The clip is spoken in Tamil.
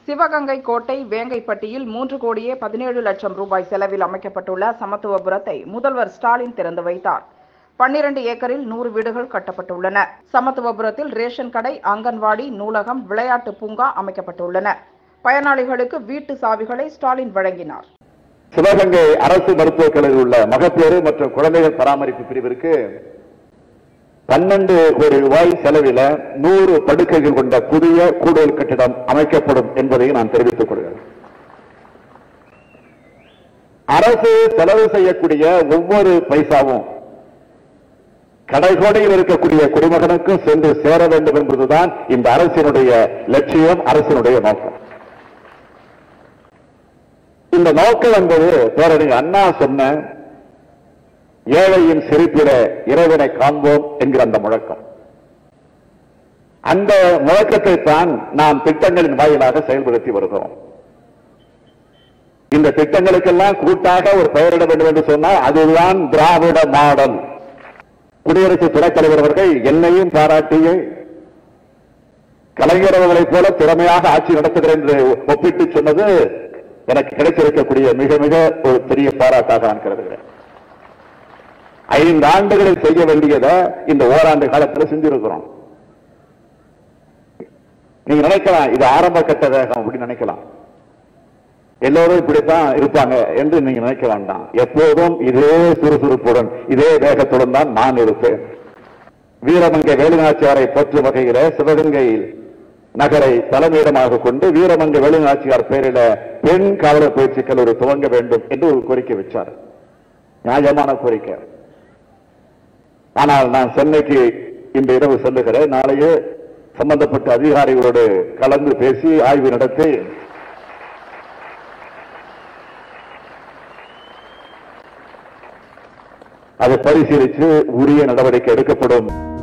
சிவகங்கை கோட்டை வேங்கைப்பட்டியில் மூன்று கோடியே பதினேழு லட்சம் ரூபாய் செலவில் அமைக்கப்பட்டுள்ள சமத்துவபுரத்தை முதல்வர் ஸ்டாலின் திறந்து வைத்தார் பன்னிரண்டு ஏக்கரில் நூறு வீடுகள் கட்டப்பட்டுள்ளன சமத்துவபுரத்தில் ரேஷன் கடை அங்கன்வாடி நூலகம் விளையாட்டு பூங்கா அமைக்கப்பட்டுள்ளன பயனாளிகளுக்கு வீட்டு சாவிகளை ஸ்டாலின் வழங்கினார் சிவகங்கை அரசு மருத்துவக் கல்லூரியில் உள்ள மகப்பேறு மற்றும் குழந்தைகள் பராமரிப்பு பிரிவிற்கு பன்னெண்டு கோடி ரூபாய் செலவில நூறு படுக்கைகள் கொண்ட புதிய கூடுதல் கட்டிடம் அமைக்கப்படும் என்பதை நான் தெரிவித்துக் கொள்கிறேன் அரசு செலவு செய்யக்கூடிய ஒவ்வொரு பைசாவும் கடைகோடையில் இருக்கக்கூடிய குடிமகனுக்கும் சென்று சேர வேண்டும் என்பதுதான் இந்த அரசினுடைய லட்சியம் அரசினுடைய நோக்கம் இந்த நோக்கம் என்பது பேரறிஞர் அண்ணா சொன்ன ஏழையின் சிரிப்பில இறைவனை காண்போம் என்கிற அந்த முழக்கம் அந்த முழக்கத்தை தான் நாம் திட்டங்களின் வாயிலாக செயல்படுத்தி வருகிறோம் இந்த திட்டங்களுக்கெல்லாம் கூட்டாக ஒரு பெயரிட வேண்டும் என்று சொன்னால் அதுதான் திராவிட மாடல் குடியரசு துணைத் தலைவர் அவர்கள் என்னையும் பாராட்டி கலைஞர் அவர்களைப் போல திறமையாக ஆட்சி நடத்துகிறேன் என்று ஒப்பிட்டு சொன்னது எனக்கு கிடைத்திருக்கக்கூடிய மிக மிக ஒரு பெரிய பாராட்டாக நான் கருதுகிறேன் ஐந்து ஆண்டுகளில் செய்ய வேண்டியதை இந்த ஓராண்டு காலத்தில் செஞ்சிருக்கிறோம் நீங்க நினைக்கலாம் இது ஆரம்ப கட்ட வேகம் அப்படின்னு நினைக்கலாம் எல்லோரும் இப்படித்தான் இருப்பாங்க என்று நீங்க நினைக்க வேண்டாம் எப்போதும் இதே சுறுசுறுப்புடன் இதே வேகத்துடன் தான் நான் இருப்பேன் வீரமங்கை வேலுநாச்சியாரை போற்றும் வகையில சிவகங்கையில் நகரை தலைமையிடமாக கொண்டு வீரமங்கை வேலுநாச்சியார் பெயரில பெண் காவலர் பயிற்சி கல்லூரி துவங்க வேண்டும் என்று ஒரு கோரிக்கை வச்சார் நியாயமான கோரிக்கை ஆனால் நான் சென்னைக்கு இந்த இரவு செல்லுகிறேன் நாளையே சம்பந்தப்பட்ட அதிகாரிகளோடு கலந்து பேசி ஆய்வு நடத்தி அதை பரிசீலித்து உரிய நடவடிக்கை எடுக்கப்படும்